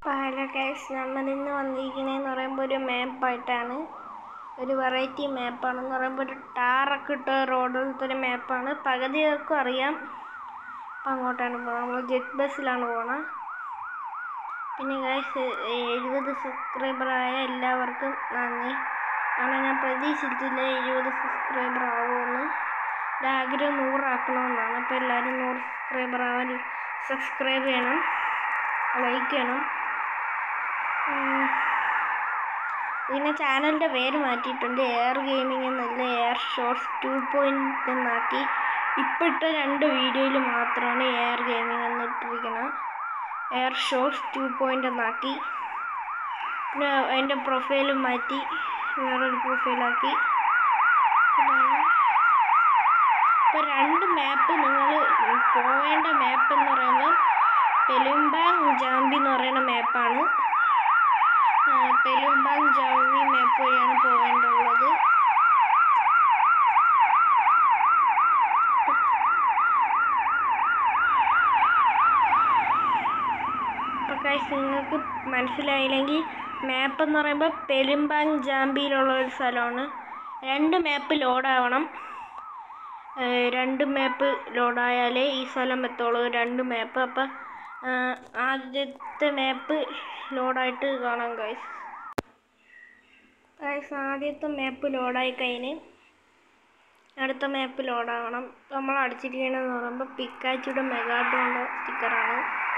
Hello guys നമ്മൾ ഇന്ന് വന്നിരിക്കുന്നതെന്ന് പറയുമ്പോൾ ഒരു മാപ്പായിട്ടാണ് ഒരു വെറൈറ്റി മാപ്പാണെന്ന് പറയുമ്പോൾ ഒരു ടാറൊക്കെ ഇട്ട റോഡിലത്തെ ഒരു മാപ്പാണ് പകുതി പേർക്കും അറിയാം അപ്പം അങ്ങോട്ടാണ് പോകുന്നത് നമ്മൾ ജെറ്റ് ബസ്സിലാണ് പോകണം പിന്നെ ഗൈസ് എഴുപത് സബ്സ്ക്രൈബറായ എല്ലാവർക്കും നന്ദി കാരണം ഞാൻ പ്രതീക്ഷിച്ചില്ല എഴുപത് സബ്സ്ക്രൈബർ ആവുമെന്ന് എൻ്റെ ആഗ്രഹം നൂറാക്കണമെന്നാണ് അപ്പോൾ എല്ലാവരും നൂറ് സബ്സ്ക്രൈബർ ആവാൻ സബ്സ്ക്രൈബ് ചെയ്യണം ലൈക്ക് ചെയ്യണം ഉം. പിന്നെ ചാനലിൻ്റെ പേര് മാറ്റിയിട്ടുണ്ട് എയർ ഗെയിമിംഗ് എന്നല്ല എയർ ഷോർട്സ് ടു പോയിൻറ്റ് എന്നാക്കി ഇപ്പോൾ ഇട്ട രണ്ട് വീഡിയോയിൽ മാത്രമാണ് എയർ ഗെയിമിംഗ് എന്ന് ഇട്ടിരിക്കണം എയർ ഷോർട്സ് ടു പോയിൻ്റ് എന്നാക്കി പിന്നെ അതിൻ്റെ പ്രൊഫൈലും മാറ്റി വേറൊരു പ്രൊഫൈലാക്കി ഇപ്പോൾ രണ്ട് മാപ്പ് നിങ്ങൾ പോവേണ്ട മാപ്പ് എന്ന് പറയുമ്പോൾ പെലുംബാങ് ജാമ്പി എന്ന് പറയുന്ന മാപ്പാണ് പെലുംബാങ് ജാമ്പി മാപ്പ് വഴിയാണ് പോകേണ്ടുള്ളത് അപ്പോൾ guys നിങ്ങൾക്ക് മനസ്സിലായില്ലെങ്കിൽ മാപ്പ് എന്ന് പറയുമ്പോൾ പെരുമ്പാങ് ജാമ്പിയിലുള്ള ഒരു സ്ഥലമാണ് രണ്ട് മാപ്പ് ലോഡാവണം രണ്ട് മാപ്പ് ലോഡായാലേ ഈ സ്ഥലം എത്തുള്ളൂ രണ്ട് മാപ്പ് അപ്പം ആദ്യത്തെ മാപ്പ് ലോഡായിട്ട് കാണാം ഗൈസ് ഗൈസ് ആദ്യത്തെ മാപ്പ് ലോഡായി കഴിഞ്ഞ് അടുത്ത മാപ്പ് ലോഡാവണം നമ്മൾ അടിച്ചിരിക്കണമെന്ന് പറയുമ്പോൾ പിക്കാച്ചിയുടെ മെഗാഡോണിൻ്റെ സ്റ്റിക്കറാണ്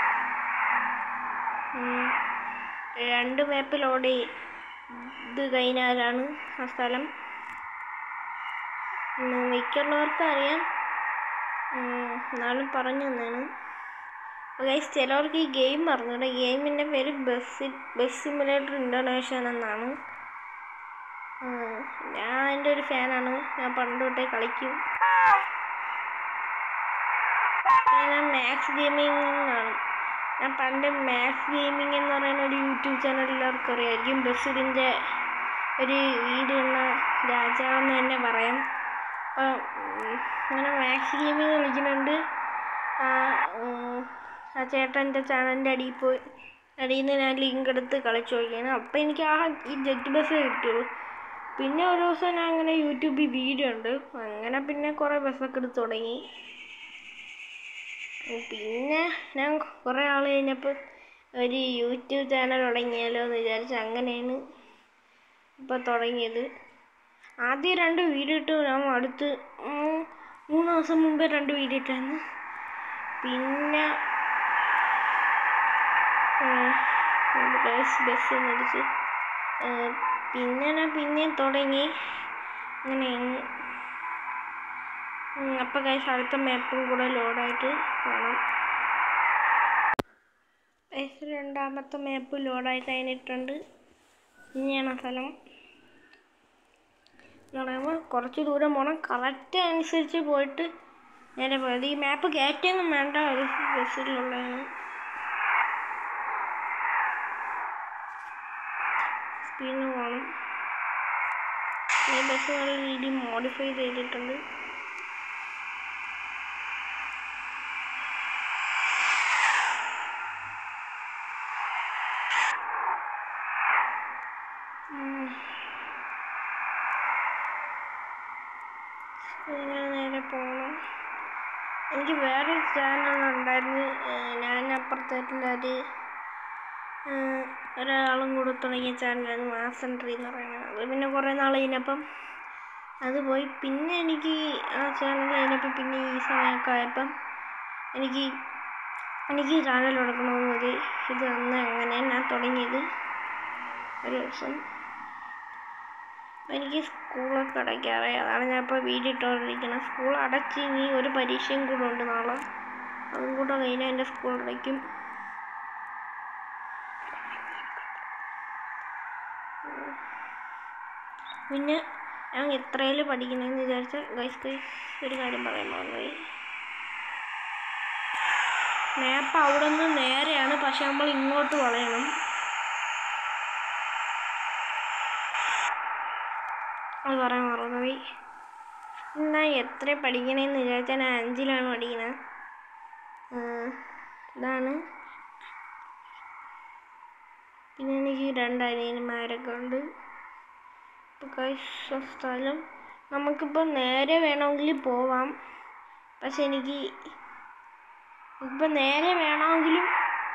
ഉം. രണ്ട് മാപ്പ് ലോഡ് ഇത് കഴിഞ്ഞാലാണ് ആ സ്ഥലം ഉം, മിക്കുള്ളവർക്കും അറിയാം ഉം, എന്നാലും പറഞ്ഞു തന്നാണ് അപ്പോൾ ഗൈസ് ചിലവർക്ക് ഈ ഗെയിം പറഞ്ഞൂടെ ഗെയിമിൻ്റെ പേര് ബസ് ബസ് സിമുലേറ്റർ ഇൻ്റർനാഷണൽ എന്നാണ് ഉം, ഞാൻ അതിൻ്റെ ഒരു ഫാനാണ് ഞാൻ പണ്ട് തൊട്ടേ കളിക്കും പിന്നെ ഞാൻ മാക്സ് ഗെയിമിംഗ് ആണ് ഞാൻ പണ്ട് മാക്സ് ഗെയിമിംഗ് എന്ന് പറയുന്ന ഒരു യൂട്യൂബ് ചാനൽ എല്ലാവർക്കും അറിയായിരിക്കും ബസ്സിലിൻ്റെ ഒരു വീടുള്ള രാജാവെന്ന് തന്നെ പറയാം അപ്പം ഉം, അങ്ങനെ മാക്സ് ഗെയിമിംഗ് കളിക്കുന്നുണ്ട് ആ ഉം, ആ ചേട്ടൻ്റെ ചാനലിൻ്റെ അടിയിൽ പോയി അടിയിൽ നിന്ന് ഞാൻ ലിങ്ക് എടുത്ത് കളിച്ചു നോക്കിയാണ് അപ്പം എനിക്ക് ആ ഈ ജെറ്റ് ബസ് കിട്ടിയുള്ളൂ പിന്നെ ഒരു ദിവസം ഞാൻ അങ്ങനെ യൂട്യൂബിൽ വീഡിയോ ഉണ്ട് അങ്ങനെ പിന്നെ കുറേ ബസ്സൊക്കെ എടുത്ത് തുടങ്ങി പിന്നെ ഞാൻ കുറേ ആൾ കഴിഞ്ഞപ്പോൾ ഒരു യൂട്യൂബ് ചാനൽ തുടങ്ങിയാലോ എന്ന് വിചാരിച്ച് അങ്ങനെയാണ് ഇപ്പോൾ തുടങ്ങിയത് ആദ്യം രണ്ട് വീഡിയോ ഇട്ടു ഞാൻ അടുത്ത് ഉം, മൂന്ന് ദിവസം മുമ്പേ രണ്ട് വീഡിയോ ഇട്ടായിരുന്നു പിന്നെ ബസ് ബസ് മേടിച്ച് പിന്നെ ഞാൻ പിന്നെയും തുടങ്ങി അങ്ങനെയാണ് ഉം, അപ്പോൾ കഴിച്ച് അടുത്ത മാപ്പും കൂടെ ലോഡായിട്ട് കാണാം കഴിച്ച് രണ്ടാമത്തെ മാപ്പ് ലോഡായി കഴിഞ്ഞിട്ടുണ്ട് ഇനിയാണ് ആ സ്ഥലം എന്ന് പറയുമ്പോൾ കുറച്ച് ദൂരം പോകണം കറക്റ്റ് അനുസരിച്ച് പോയിട്ട് നേരെ പോയത് ഈ മാപ്പ് കയറ്റിയൊന്നും വേണ്ട ഒരു ബസ്സിലുള്ളതാണ് സ്പീഡിന് പോകണം ഈ ബസ് നല്ല രീതിയിൽ മോഡിഫൈ ചെയ്തിട്ടുണ്ട് ഉം. ഇങ്ങനെ നേരെ പോകണം എനിക്ക് വേറെ ചാനൽ ഉണ്ടായിരുന്നു ഏഹ് ഞാൻ അപ്പുറത്തേട്ടുള്ളൊരു ഒരാളും കൂടെ തുടങ്ങിയ ചാനലായിരുന്നു മാസൻ ട്രീ എന്ന് പറയുന്നത് അത് പിന്നെ കുറേ നാൾ കഴിഞ്ഞപ്പം അത് പോയി പിന്നെ എനിക്ക് ആ ചാനൽ കഴിഞ്ഞപ്പോൾ പിന്നെ ഈ സമയമൊക്കെ ആയപ്പം എനിക്ക് എനിക്ക് ചാനൽ തുടങ്ങണമെന്നൊരു ഇത് വന്ന് അങ്ങനെ ഞാൻ തുടങ്ങിയത് ഒരു ദിവസം എനിക്ക് സ്കൂളൊക്കെ അടയ്ക്കാറായി അതാണ് ഞാൻ ഇപ്പോൾ വീഡിയോ ഇട്ടുകൊണ്ടിരിക്കുന്നത് സ്കൂൾ അടച്ച് ഇനി ഒരു പരീക്ഷയും കൂടെ ഉണ്ട് നാളെ അതും കൂടെ കഴിഞ്ഞാൽ എൻ്റെ സ്കൂൾ അടയ്ക്കും പിന്നെ ഞാൻ എത്രയിൽ പഠിക്കണമെന്ന് വിചാരിച്ചാൽ ഗൈസ് ഗൈസ് ഒരു കാര്യം പറയാൻ മറന്നുപോയി മാപ്പ് അവിടെ നിന്ന് നേരെയാണ് പക്ഷെ നമ്മൾ ഇങ്ങോട്ട് വളയണം അത് പറയാൻ മറന്നുപോയി ഞാൻ എത്ര പഠിക്കണേന്ന് വിചാരിച്ചാൽ ഞാൻ അഞ്ചിലാണ് പഠിക്കുന്നത് ഇതാണ് പിന്നെ എനിക്ക് രണ്ട് അനിയന്മാരൊക്കെ ഉണ്ട് ഇപ്പോൾ കഴിച്ച സ്ഥലം നമുക്കിപ്പോൾ നേരെ വേണമെങ്കിൽ പോവാം പക്ഷെ എനിക്ക് ഇപ്പം നേരെ വേണമെങ്കിലും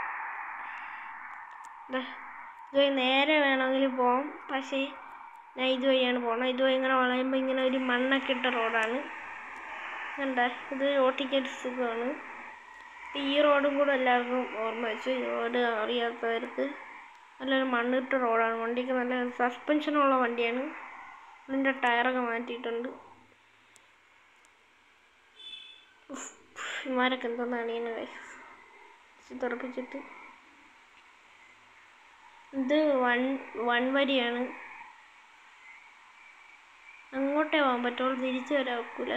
ദേ, ഇതുവഴി നേരെ വേണമെങ്കിൽ പോവാം പക്ഷേ ഞാൻ ഇതുവഴിയാണ് പോകണം ഇതുവഴി ഇങ്ങനെ വളയുമ്പോൾ ഇങ്ങനെ ഒരു മണ്ണൊക്കെ ഇട്ട റോഡാണ് കണ്ട ഇത് ഓട്ടിക്കൊരു സുഖമാണ് ഇപ്പം ഈ റോഡും കൂടെ എല്ലാവർക്കും ഓർമ്മ വെച്ചു ഈ റോഡ് അറിയാത്തവർക്ക് നല്ലൊരു മണ്ണിട്ട റോഡാണ് വണ്ടിക്ക് നല്ല സസ്പെൻഷനുള്ള വണ്ടിയാണ് ഇതിൻ്റെ ടയറൊക്കെ മാറ്റിയിട്ടുണ്ട് ഉഫ്, ഇവന്മാരൊക്കെ എന്തോന്നാണ് ഇങ്ങനെ തുറപ്പിച്ചിട്ട് ഇത് വൺ വൺ വരിയാണ് അങ്ങോട്ടേ പോകാൻ പറ്റുള്ളൂ തിരിച്ചു വരാൻ ഒക്കില്ല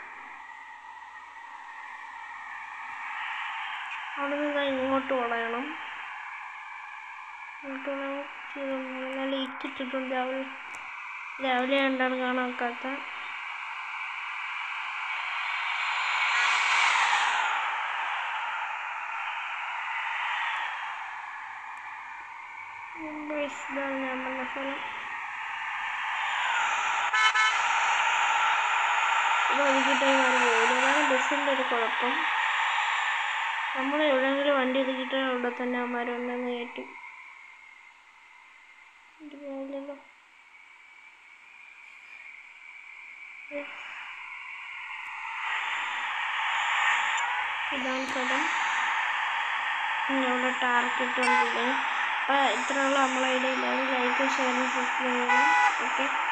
അവിടെ നിന്ന് ഇങ്ങോട്ട് വളയണം ഇങ്ങോട്ട് വളയണം നല്ല ഇറ്റിട്ടിട്ടുണ്ട് രാവിലെ രാവിലെ കണ്ടാണ് കാണാൻ ഒക്കാത്ത Guys, ഇതാണ് ഞാൻ പറഞ്ഞ സ്ഥലം ഇത് ഒതുക്കിയിട്ടേ മാറി പോകില്ല അതാണ് ബസ്സിൻ്റെ ഒരു കുഴപ്പം നമ്മൾ എവിടെയെങ്കിലും വണ്ടി ഒതുക്കിയിട്ട് അവിടെ തന്നെ അവന്മാർ വന്നെന്ന് കയറ്റും ഇത് പോകില്ലല്ലോ ഇതാണ് സ്ഥലം ഇനി അവിടെ ടാർക്ക് ഇട്ടുകൊണ്ടിരിക്കുന്നത് അപ്പോൾ ഇത്രയുള്ള നമ്മളെ ഐഡിയ എല്ലാവരും ലൈക്ക് ഷെയർ സബ്സ്ക്രൈബ് ചെയ്യണം ഓക്കെ